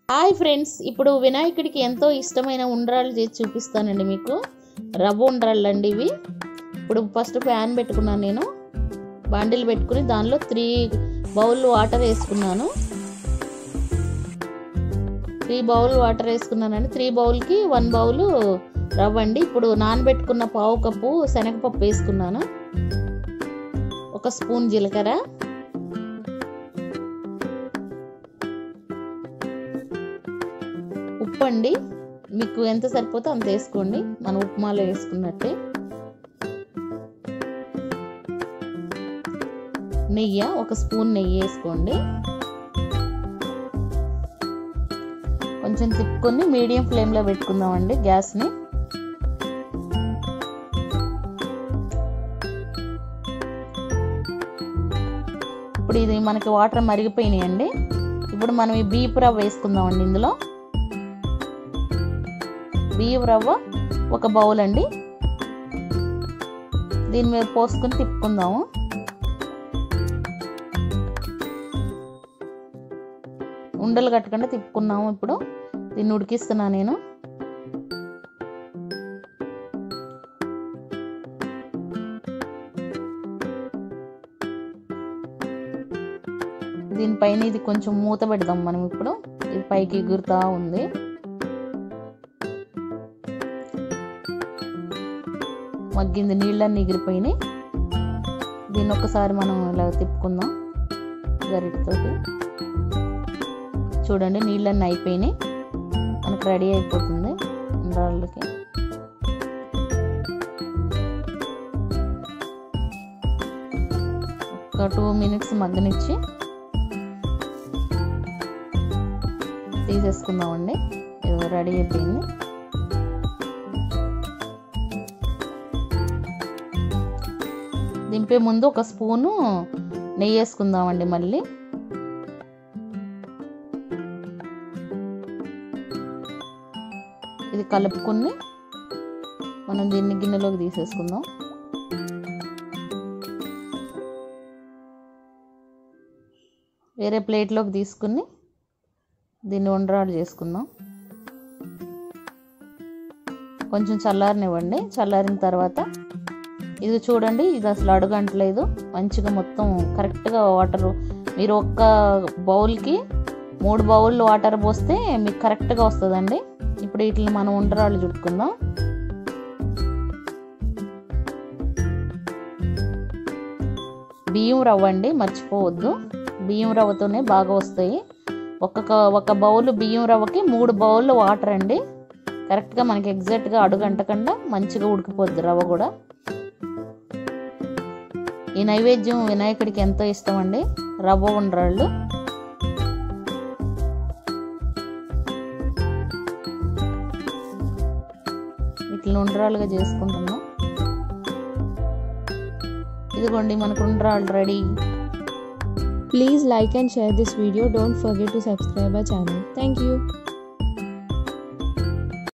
Hi friends ఇప్పుడు వినాయకుడికి ఎంతో ఇష్టమైన ఉండ్రాళ్ళు చేసి చూపిస్తానండి మీకు రవ్వ ఉండ్రాళ్ళు అండి ఇవి ఇప్పుడు ఫస్ట్ ప్యాన్ పెట్టుకున్నాను నేను బాండిల్ పెట్టుకుని దానిలో త్రీ బౌల్ వాటర్ వేసుకున్నాను త్రీ బౌల్ వాటర్ వేసుకున్నానండి త్రీ బౌల్కి వన్ బౌల్ రవ్వ అండి ఇప్పుడు నానబెట్టుకున్న పావు కప్పు శనగపప్పు వేసుకున్నాను ఒక స్పూన్ జీలకర్ర ఉప్పు అండి మీకు ఎంత సరిపోతే అంత వేసుకోండి మన ఉప్మాలో వేసుకున్నట్టే నెయ్యి ఒక స్పూన్ నెయ్యి వేసుకోండి కొంచెం తిప్పుకొని మీడియం ఫ్లేమ్లో పెట్టుకుందామండి గ్యాస్ని ఇప్పుడు ఇది మనకి వాటర్ మరిగిపోయినాయండి ఇప్పుడు మనం ఈ బీపు రవ్వ వేసుకుందామండి ఇందులో బియ్యం రవ్వ ఒక బౌల్ అండి దీని మీద పోసుకొని తిప్పుకుందాము ఉండలు కట్టకుండా తిప్పుకున్నాము ఇప్పుడు దీన్ని ఉడికిస్తున్నా నేను దీనిపైన ఇది కొంచెం మూత పెడదాం మనం ఇప్పుడు ఇది పైకి ఎగురుతా ఉంది మగ్గింది నీళ్ళన్నీ ఎగిరిపోయినాయి దీన్ని ఒకసారి మనం ఇలా తిప్పుకుందాం గరిటతోటి చూడండి నీళ్ళన్నీ అయిపోయినాయి మనకు రెడీ అయిపోతుంది ఉండ్రాళ్ళకి ఒక టూ మినిట్స్ మగ్గనిచ్చి తీసేసుకుందామండి ఇది రెడీ అయిపోయింది దింపే ముందు ఒక స్పూను నెయ్యి వేసుకుందామండి మళ్ళీ ఇది కలుపుకొని మనం దీన్ని గిన్నెలోకి తీసేసుకుందాం వేరే ప్లేట్లోకి తీసుకుని దీన్ని వండరాలు చేసుకుందాం కొంచెం చల్లారనివ్వండి చల్లారిన తర్వాత ఇది చూడండి ఇది అసలు అడుగంటలేదు మంచిగా మొత్తం కరెక్ట్గా వాటర్ మీరు ఒక్క బౌల్కి మూడు బౌల్ వాటర్ పోస్తే మీకు కరెక్ట్గా వస్తుందండి ఇప్పుడు వీటిని మనం ఉండరాళ్ళు చుట్టుకుందాం బియ్యం రవ్వ అండి మర్చిపోవద్దు బియ్యం రవ్వతోనే బాగా వస్తాయి ఒక్కొక్క ఒక బౌల్ బియ్యం రవ్వకి మూడు బౌల్ వాటర్ అండి కరెక్ట్గా మనకి ఎగ్జాక్ట్గా అడుగంటకుండా మంచిగా ఉడికిపోద్ది రవ్వ కూడా ఈ నైవేద్యం వినాయకుడికి ఎంతో ఇష్టం అండి రవ్వ ఉండ్రాళ్ళు ఇట్లా ఉండ్రాలుగా చేసుకుంటున్నాం ఇదిగోండి మనకు ఉండ్రాళ్ళు ready Please like and share this video. Don't forget to subscribe our channel. Thank you.